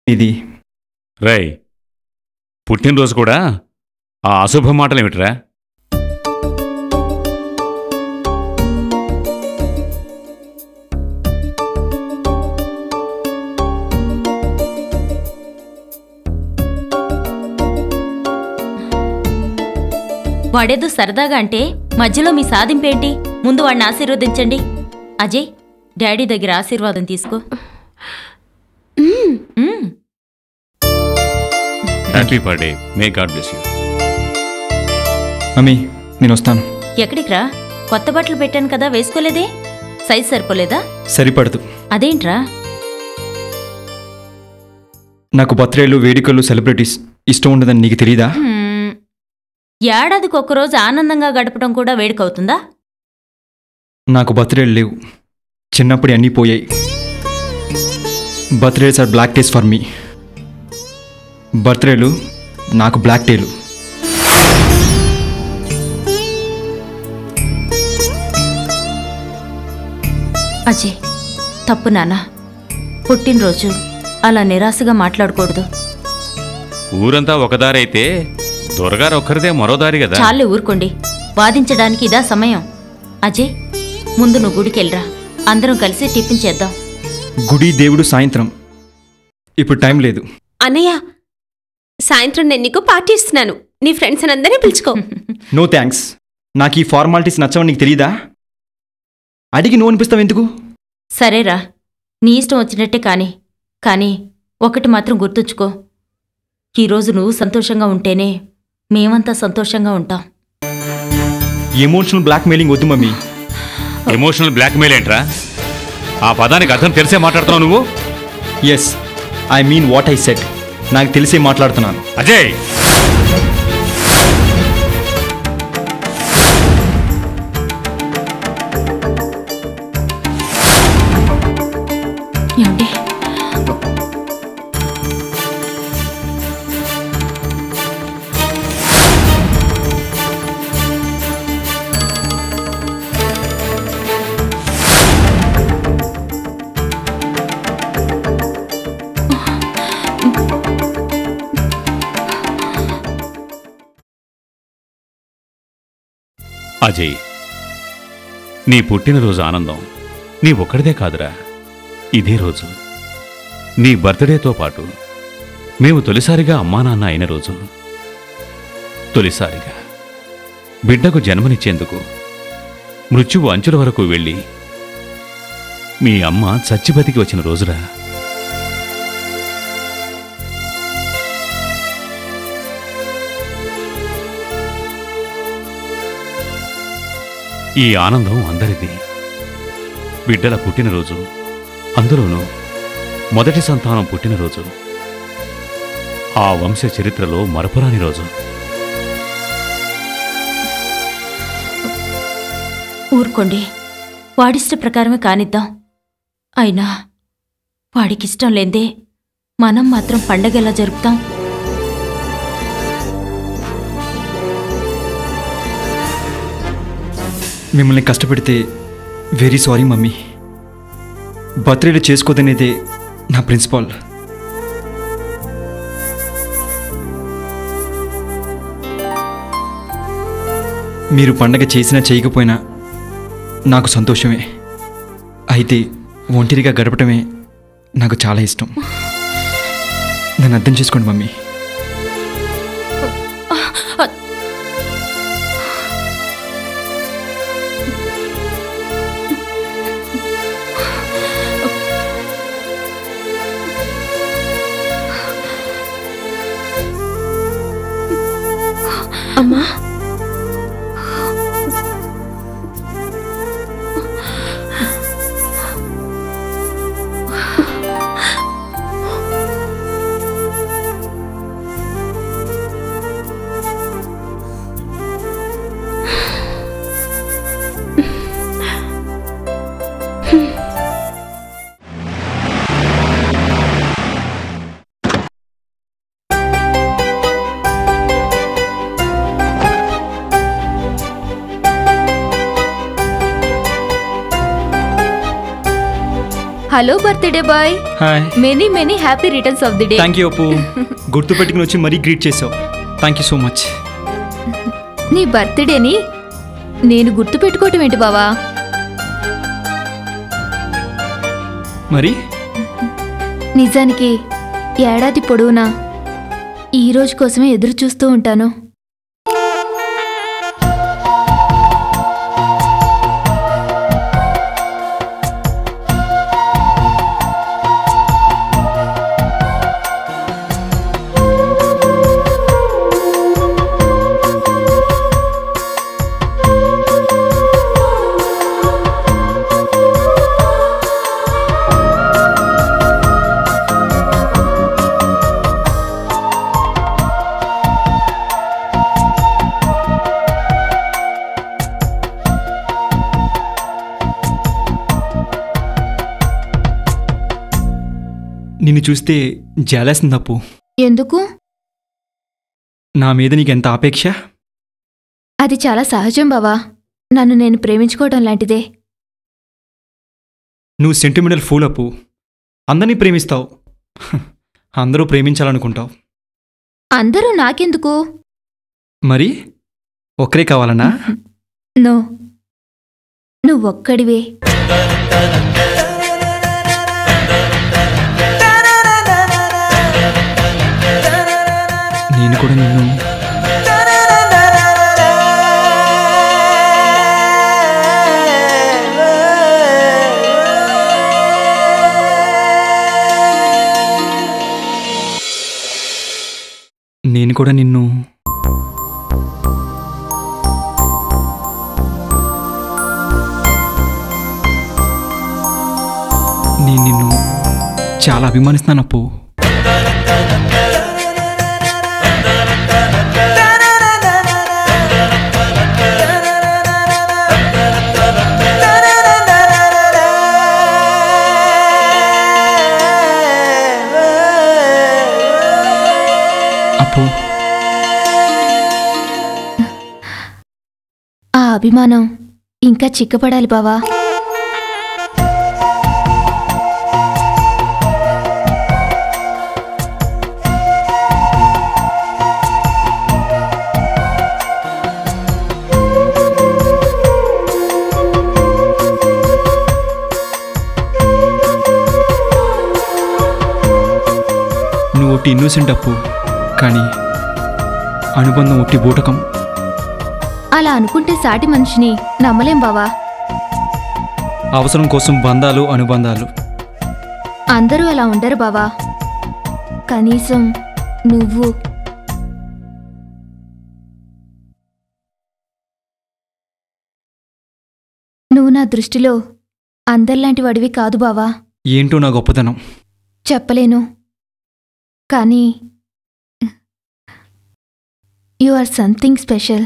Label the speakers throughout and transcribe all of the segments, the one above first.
Speaker 1: ఇది
Speaker 2: రై పుట్టినరోజు కూడా ఆ అశుభ మాటలేమిట్రా
Speaker 3: వాడేదో సరదాగా అంటే మధ్యలో మీ సాధింపేంటి ముందు వాడిని ఆశీర్వదించండి అజయ్ డాడీ దగ్గర ఆశీర్వాదం తీసుకో మ్మ్.
Speaker 2: Happy birthday may God bless you
Speaker 1: mummy నేను వస్తాను
Speaker 3: ఎక్కడికి రా కొత్త బట్టలు పెట్టాను కదా వేసుకోలేదే సైజ్ సరిపోలేదా
Speaker 1: సరిపడదు
Speaker 3: అదేంట్రా
Speaker 1: నాకు బర్త్డేలు వేడుకలు సెలబ్రిటీస్ ఇష్టం ఉండదని నీకు తెలీదా
Speaker 3: హ్మ్. ఏడాదికి ఒక్కరోజు ఆనందంగా గడపడం కూడా వేడుకవుతుందా
Speaker 1: నాకు బర్త్డేలు లేవు చిన్నప్పుడు అన్నీ పోయాయి birthdays are black days for me బర్త్డేలు నాకు బ్లాక్ డేలు
Speaker 3: అజయ్ తప్పు నాన్న పుట్టినరోజు అలా నిరాశగా మాట్లాడకూడదు
Speaker 2: ఊరంతా ఒకదారైతే దొరగారు ఒక్కరిదే మరో దారి కదా
Speaker 3: చాలే ఊరుకోండి వాదించడానికి ఇదా సమయం అజయ్ ముందు నువ్వు గుడికెళ్ళరా అందరం కలిసి టిఫిన్ చేద్దాం
Speaker 1: గుడి దేవుడు సాయంత్రం ఇప్పుడు టైం లేదు
Speaker 4: అన్నయ్య సాయంత్రం నేను నీకు పార్టీ ఇస్తున్నాను నీ ఫ్రెండ్స్ అందరినీ పిలుచుకో
Speaker 1: నో థ్యాంక్స్ నాకు ఈ ఫార్మాలిటీస్ నచ్చవని నీకు తెలీదా అడిగి నువ్వు అనిపిస్తావు ఎందుకు
Speaker 3: సరేరా నీ ఇష్టం వచ్చినట్టే కాని కానీ ఒకటి మాత్రం గుర్తుంచుకో ఈరోజు నువ్వు సంతోషంగా ఉంటేనే మేమంతా సంతోషంగా ఉంటాం
Speaker 1: ఎమోషనల్ బ్లాక్మెయిలింగ్ వద్దు మమ్మీ
Speaker 2: ఎమోషనల్ బ్లాక్మెయిల్ ఏంట్రా ఆ పదానికి అర్థం తెలిసే మాట్లాడుతున్నావు నువ్వు
Speaker 1: yes I mean what I said నాకు తెలిసే మాట్లాడుతున్నాను
Speaker 2: అజయ్
Speaker 3: ఏమండి
Speaker 2: అజయ్ నీ పుట్టినరోజు ఆనందం నీ ఒక్కడిదే కాదురా ఇదే రోజు నీ బర్త్డేతో పాటు మేము తొలిసారిగా అమ్మా నాన్న అయిన రోజు తొలిసారిగా బిడ్డకు జన్మనిచ్చేందుకు మృత్యువు అంచుల వరకు వెళ్ళి మీ అమ్మ చచ్చి బతికి వచ్చిన రోజురా ఈ ఆనందం అందరిది బిడ్డల పుట్టినరోజు అందులోనూ మొదటి సంతానం పుట్టినరోజు ఆ వంశ చరిత్రలో మరపురాని రోజు
Speaker 3: ఊరుకోండి వాడిష్ట ప్రకారమే కానిద్దాం అయినా వాడికిష్టం లేందే మనం మాత్రం పండగ ఎలా జరుపుతాం
Speaker 1: మిమ్మల్ని కష్టపెడితే వెరీ సారీ మమ్మీ బర్త్డేలు చేసుకోదనేదే నా ప్రిన్సిపాల్ మీరు పండగ చేసినా చేయకపోయినా నాకు సంతోషమే అయితే ఒంటరిగా గడపటమే నాకు చాలా ఇష్టం నన్ను అర్థం చేసుకోండి మమ్మీ
Speaker 4: అమ్మా
Speaker 5: hello birthday boy
Speaker 1: hi
Speaker 5: many many happy returns of the day
Speaker 1: thank you Appu గుర్తు పెట్టుకుని వచ్చి మరీ గ్రీట్ చేసావు థ్యాంక్ యూ సో మచ్
Speaker 5: నీ బర్త్డేని నేను గుర్తు పెట్టుకోవటం ఏంటి బావా
Speaker 1: మరి
Speaker 5: నిజానికి ఏడాది పొడవునా ఈ రోజు కోసమే ఎదురు చూస్తూ ఉంటాను
Speaker 1: నిన్ను చూస్తే జాలేస్తుంది అప్పు
Speaker 5: ఎందుకు
Speaker 1: నా మీద నీకు ఎంత ఆపేక్ష
Speaker 5: అది చాలా సహజం బావా నన్ను నేను ప్రేమించుకోవడం లాంటిదే
Speaker 1: నువ్వు సెంటిమెంటల్ ఫూల్ అప్పు అందరినీ ప్రేమిస్తావు హ, అందరూ ప్రేమించాలనుకుంటావు
Speaker 5: అందరూ నాకెందుకు
Speaker 1: మరి ఒక్కరే కావాలనా
Speaker 5: నో నువ్వొక్కడివే
Speaker 1: నేను కూడా నిన్ను నేను కూడా నిన్ను నేను నిన్ను చాలా అభిమానిస్తున్నాను అప్పు అప్పు
Speaker 5: ఆ అభిమానం ఇంకా చిక్కపడాలి బావా
Speaker 1: నువ్వు ఒట్టి ఇన్నోసెంట్ అప్పు కానీ అనుబంధం ఒట్టి బూటకం
Speaker 5: అలా అనుకుంటే సాటి మనిషిని నమ్మలేం బావా
Speaker 1: అవసరం కోసం బంధాలు అనుబంధాలు
Speaker 5: అందరూ అలా ఉండరు బావా కనీసం నువ్వు నువ్వు నా దృష్టిలో అందరిలాంటి వాడివి కాదు బావా
Speaker 1: ఏంటో నా గొప్పతనం
Speaker 5: చెప్పలేను కానీ యు ఆర్ సంథింగ్ స్పెషల్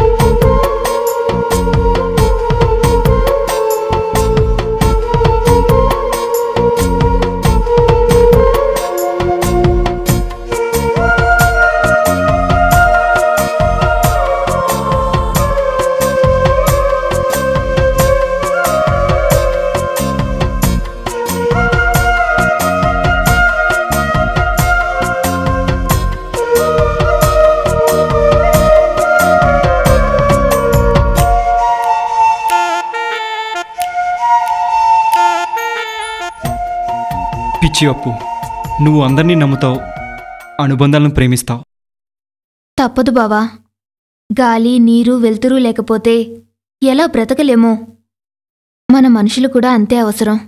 Speaker 1: పిచ్చి అప్పు నువ్వు అందరినీ నమ్ముతావు అనుబంధాలను ప్రేమిస్తావు
Speaker 5: తప్పదు బావా గాలి నీరు వెలుతురు లేకపోతే ఎలా బ్రతకలేమో మన మనుషులు కూడా అంతే అవసరం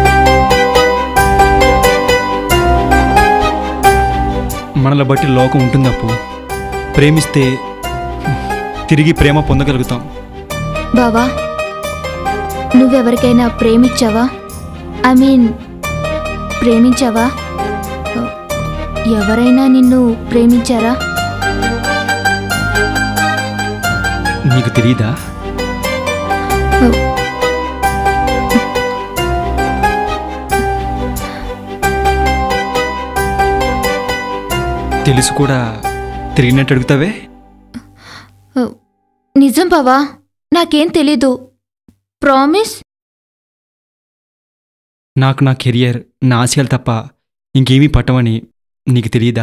Speaker 1: మనల బట్టి లోకం ఉంటుంది అప్పు ప్రేమిస్తే తిరిగి ప్రేమ పొందగలుగుతాం
Speaker 5: బావా నువ్వెవరికైనా ప్రేమించావా ఐ మీన్ ప్రేమించావా ఎవరైనా నిన్ను ప్రేమించారా
Speaker 1: నీకు తెలీదా తెలుసు కూడా తిరిగినట్టు అడుగుతావే
Speaker 5: నిజం బావా నాకేం తెలీదు ప్రామిస్
Speaker 1: నాకు నా కెరియర్ నా ఆశయాలు తప్ప ఇంకేమీ పట్టవని నీకు తెలియదా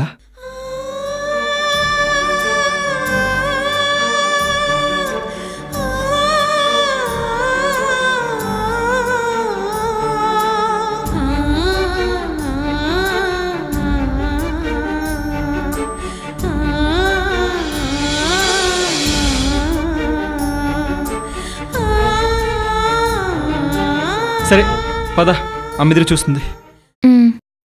Speaker 1: సరే పద అమ్మిదిరి చూస్తుంది
Speaker 5: మ్,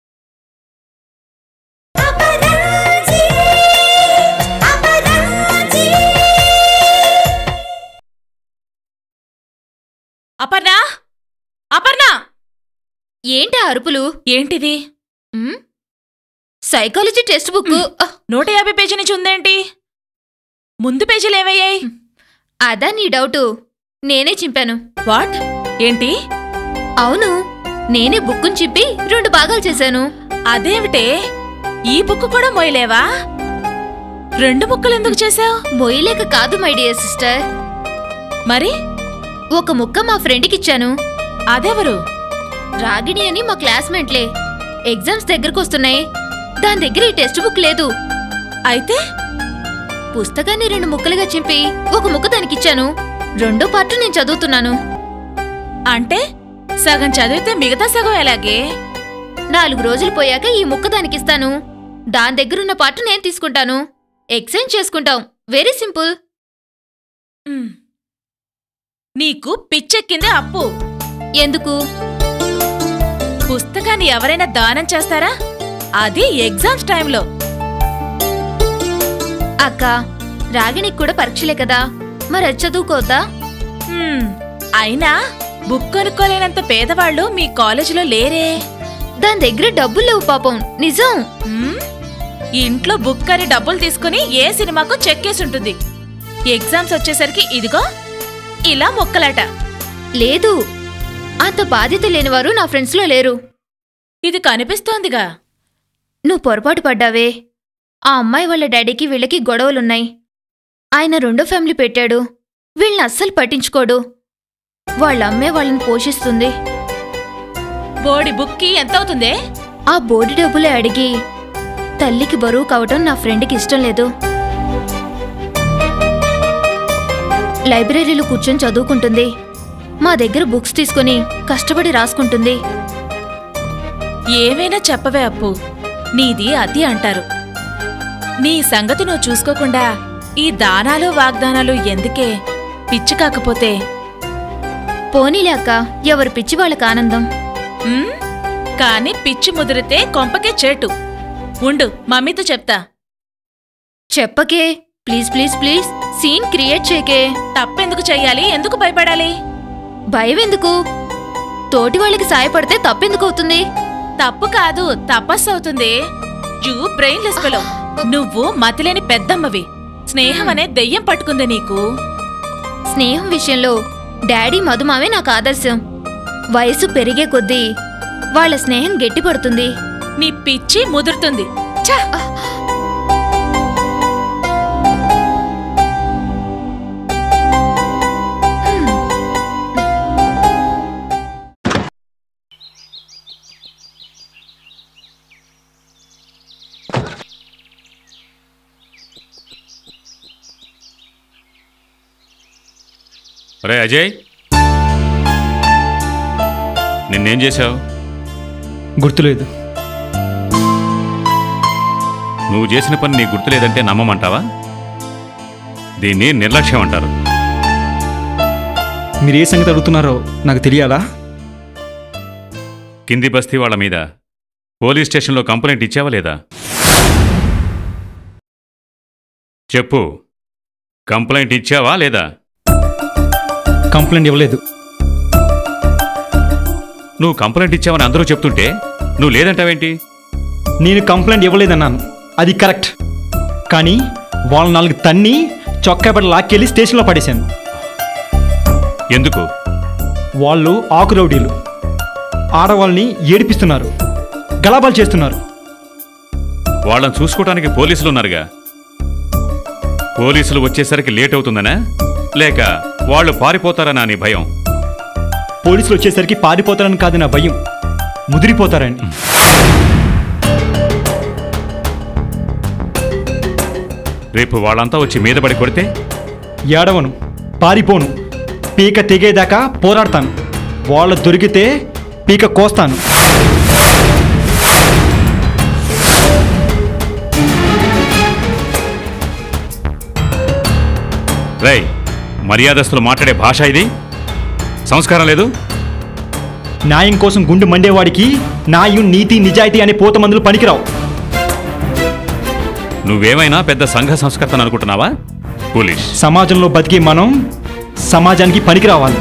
Speaker 3: అపర్ణ అపర్ణ
Speaker 5: ఏంటి ఆ అరుపులు
Speaker 3: ఏంటిది
Speaker 5: మ్? సైకాలజీ టెక్స్ట్ బుక్
Speaker 3: నూట యాభై పేజీ నుంచి ఉందేంటి ముందు పేజీలు ఏమయ్యాయి
Speaker 5: అదా నీ డౌటు నేనే చింపాను
Speaker 3: వాట్ ఏంటి
Speaker 5: అవును నేనే బుక్కుని చింపి రెండు భాగాలు చేశాను
Speaker 3: అదేమిటే ఈ బుక్ కూడా మోయలేవా రెండు ముక్కలు ఎందుకు చేశావు
Speaker 5: మొయ్యలేక కాదు మై డియర్ సిస్టర్
Speaker 3: మరి
Speaker 5: ఒక ముక్క మా ఫ్రెండ్కి ఇచ్చాను
Speaker 3: అదెవరు
Speaker 5: రాగిణి అని మా క్లాస్మేట్లే ఎగ్జామ్స్ దగ్గరకు వస్తున్నాయి దాని దగ్గర ఈ టెక్స్ట్ బుక్ లేదు
Speaker 3: అయితే
Speaker 5: పుస్తకాన్ని రెండు ముక్కలుగా చింపి ఒక ముక్క దానికిచ్చాను రెండో పార్ట్ నేను చదువుతున్నాను
Speaker 3: అంటే సగం చదివితే మిగతా సగం ఎలాగే
Speaker 5: నాలుగు రోజులు పోయాక ఈ ముక్క దానికిస్తాను దాని దగ్గరున్న పార్ట్ నేను తీసుకుంటాను ఎక్స్చేంజ్ చేసుకుంటాం వెరీ సింపుల్
Speaker 3: ఉమ్. నీకు పిచ్చెక్కిందే అప్పు
Speaker 5: ఎందుకు
Speaker 3: పుస్తకాన్ని ఎవరైనా దానం చేస్తారా అది ఎగ్జామ్స్ టైంలో
Speaker 5: అక్క రాగిణికి కూడా పరీక్షలే కదా మరి అది చదువుకోవద్దా
Speaker 3: హ్మ్, అయినా బుక్ కొనుక్కోలేనంత పేదవాళ్ళు మీ కాలేజీలో లేరే
Speaker 5: దాని దగ్గర డబ్బులు లేవు పాపం నిజం
Speaker 3: హ్మ్? ఇంట్లో బుక్ అని డబ్బులు తీసుకుని ఏ సినిమాకు చెక్కేసుంటుంది ఎగ్జామ్స్ వచ్చేసరికి ఇదిగో ఇలా మొక్కలాట
Speaker 5: లేదు అంత బాధ్యత లేనివారు నా ఫ్రెండ్స్లో లేరు
Speaker 3: ఇది కనిపిస్తోందిగా
Speaker 5: నువ్వు పొరపాటు పడ్డావే ఆ అమ్మాయి వాళ్ళ డాడీకి వీళ్ళకి గొడవలున్నాయి ఆయన రెండో ఫ్యామిలీ పెట్టాడు వీళ్ళని అస్సలు పట్టించుకోడు వాళ్ళ అమ్మే వాళ్ళని పోషిస్తుంది
Speaker 3: బోడి బుక్కి ఎంత అవుతుందే
Speaker 5: ఆ బోడి డబ్బులే అడిగి తల్లికి బరువు కావటం నా ఫ్రెండ్కి ఇష్టం లేదు లైబ్రరీలో కూర్చొని చదువుకుంటుంది మా దగ్గర బుక్స్ తీసుకుని కష్టపడి రాసుకుంటుంది
Speaker 3: ఏమైనా చెప్పవే అప్పు నీది అతి అంటారు నీ సంగతి నువ్వు చూసుకోకుండా ఈ దానాలు వాగ్దానాలు ఎందుకే పిచ్చి కాకపోతే
Speaker 5: పోనీలే అక్క ఎవరి పిచ్చి వాళ్ళకి ఆనందం
Speaker 3: ఉమ్, కాని పిచ్చి ముదిరితే కొంపకే చేటు ఉండు మమ్మీతో చెప్తా
Speaker 5: చెప్పకే please please please scene create చేయకే
Speaker 3: తప్పెందుకు చెయ్యాలి ఎందుకు భయపడాలి
Speaker 5: భయం ఎందుకు తోటి వాళ్ళకి సాయపడితే తప్పెందుకు అవుతుంది
Speaker 3: తప్పు కాదు తపస్సు అవుతుంది యూ బ్రెయిన్ లెస్ ఫెలో నువ్వు మతిలేని పెద్దమ్మవి స్నేహం అనే దెయ్యం పట్టుకుంది నీకు
Speaker 5: స్నేహం విషయంలో డాడీ మధుమావే నాకు ఆదర్శం వయసు పెరిగే కొద్దీ వాళ్ళ స్నేహం గట్టిపడుతుంది
Speaker 3: నీ పిచ్చి ముదురుతుంది ఛ!
Speaker 2: రే అజయ్ నిన్నేం చేశావు
Speaker 1: గుర్తులేదు
Speaker 2: నువ్వు చేసిన పని నీకు గుర్తులేదంటే నమ్మమంటావా దీన్ని నిర్లక్ష్యం అంటారు
Speaker 1: మీరు ఏ సంగతి అడుగుతున్నారో నాకు తెలియాలా
Speaker 2: కింది బస్తీ వాళ్ళ మీద పోలీస్ స్టేషన్లో కంప్లైంట్ ఇచ్చావా లేదా చెప్పు కంప్లైంట్ ఇచ్చావా లేదా
Speaker 1: కంప్లైంట్ ఇవ్వలేదు
Speaker 2: నువ్వు కంప్లైంట్ ఇచ్చావని అందరూ చెప్తుంటే నువ్వు లేదంటావేంటి
Speaker 1: నేను కంప్లైంట్ ఇవ్వలేదన్నాను అది కరెక్ట్ కానీ వాళ్ళ నాలుగు తన్ని చొక్కా బట్ట లాక్కెళ్ళి స్టేషన్లో పడేశాను
Speaker 2: ఎందుకు
Speaker 1: వాళ్ళు ఆకు రౌడీలు ఆడవాళ్ళని ఏడిపిస్తున్నారు గలాబాలు చేస్తున్నారు
Speaker 2: వాళ్ళని చూసుకోవడానికి పోలీసులు ఉన్నారుగా పోలీసులు వచ్చేసరికి లేట్ అవుతుందనా లేక వాళ్ళు పారిపోతారనా నీ భయం
Speaker 1: పోలీసులు వచ్చేసరికి పారిపోతారని కాదు నా భయం ముదిరిపోతారని
Speaker 2: రేపు వాళ్ళంతా వచ్చి మీద పడి కొడితే
Speaker 1: ఏడవను పారిపోను పీక తెగేదాకా పోరాడతాను వాళ్ళు దొరికితే పీక కోస్తాను
Speaker 2: రేయ్ మర్యాదస్తులు మాట్లాడే భాష ఇది సంస్కారం లేదు
Speaker 1: న్యాయం కోసం గుండు మండేవాడికి న్యాయం నీతి నిజాయితీ అనే పోత మందులు పనికిరావు
Speaker 2: నువ్వేమైనా పెద్ద సంఘ సంస్కర్తను అనుకుంటున్నావా పోలీస్
Speaker 1: సమాజంలో బతికే మనం సమాజానికి పనికి రావాలి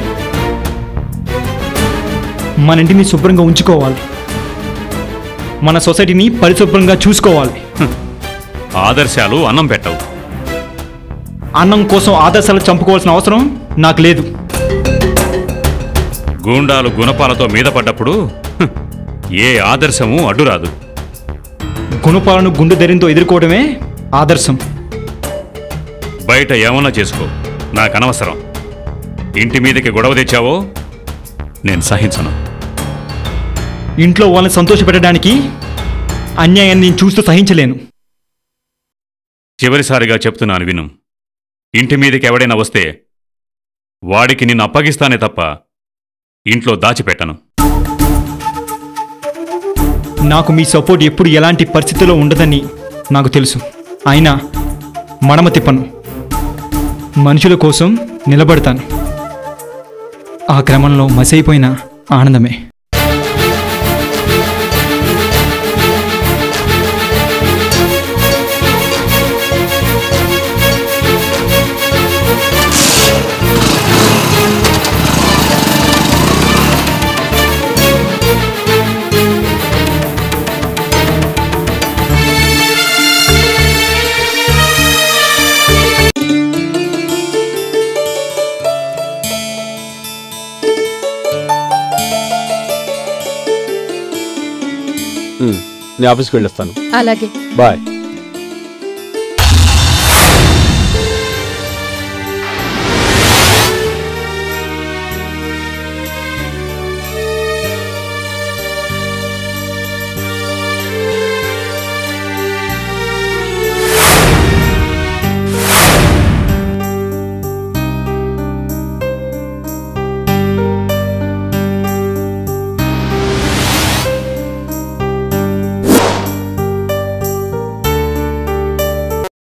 Speaker 1: మన ఇంటిని శుభ్రంగా ఉంచుకోవాలి మన సొసైటీని పరిశుభ్రంగా చూసుకోవాలి
Speaker 2: ఆదర్శాలు అన్నం పెట్టవు
Speaker 1: అన్నం కోసం ఆదర్శాలు చంపుకోవాల్సిన అవసరం నాకు లేదు
Speaker 2: గూండాలు గుణపాలతో మీద పడ్డప్పుడు హ్, ఏ ఆదర్శము అడ్డురాదు
Speaker 1: గుణపాలను గుండు ధరింతో ఎదుర్కోవడమే ఆదర్శం
Speaker 2: బయట ఏమన్నా చేసుకో నాకు అనవసరం ఇంటి మీదకి గొడవ తెచ్చావో నేను సహించను
Speaker 1: ఇంట్లో వాళ్ళని సంతోషపెట్టడానికి అన్యాయాన్ని నేను చూస్తూ సహించలేను
Speaker 2: చివరిసారిగా చెప్తున్నాను విను ఇంటి మీదకి ఎవడైనా వస్తే వాడికి నిన్ను అప్పగిస్తానే తప్ప ఇంట్లో దాచిపెట్టను
Speaker 1: నాకు మీ సపోర్ట్ ఎప్పుడు ఎలాంటి పరిస్థితిలో ఉండదని నాకు తెలుసు అయినా మడమ తిప్పను మనుషుల కోసం నిలబడతాను ఆ క్రమంలో మసైపోయిన ఆనందమే
Speaker 6: నేను ఆఫీస్కి వెళ్ళొస్తాను
Speaker 7: అలాగే
Speaker 6: బాయ్